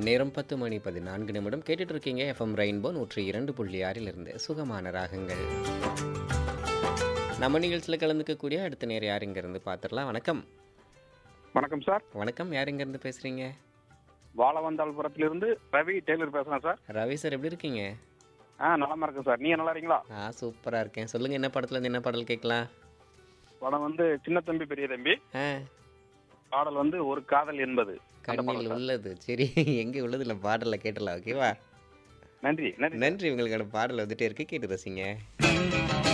நேரம் பத்து மணி பதினான்கு நிமிடம் கேட்டுட்டு இருக்கீங்க எஃப்எம் ரெயின்போ நூற்றி இரண்டு புள்ளி ஆறிலிருந்து சுகமான ராகங்கள் நம்ம நிகழ்ச்சியில் கலந்துக்கக்கூடிய அடுத்த நேரம் யார் இங்கேருந்து பார்த்துடலாம் வணக்கம் வணக்கம் சார் வணக்கம் யார் இங்கேருந்து பேசுகிறீங்க வாழவந்தாள்புரத்திலிருந்து ரவி டெய்லர் பேசுறேன் சார் ரவி சார் எப்படி இருக்கீங்க ஆ நலமா இருக்கேன் சார் நீங்க நல்லா இருக்கீங்களா ஆ சூப்பராக இருக்கேன் சொல்லுங்கள் என்ன படத்துலேருந்து என்ன பாடல் கேட்கலாம் படம் வந்து சின்ன தம்பி பெரிய தம்பி ஆ பாடல் வந்து ஒரு காதல் என்பது அந்த பாடல் கண்ணில் சார். உள்ளது சரி எங்கே உள்ளது இல்லை பாடலில் கேட்டலாம் ஓகேவா நன்றி நன்றி நன்றி உங்களுக்கான பாடல் வந்துட்டே இருக்கு கேட்டு ரசிங்க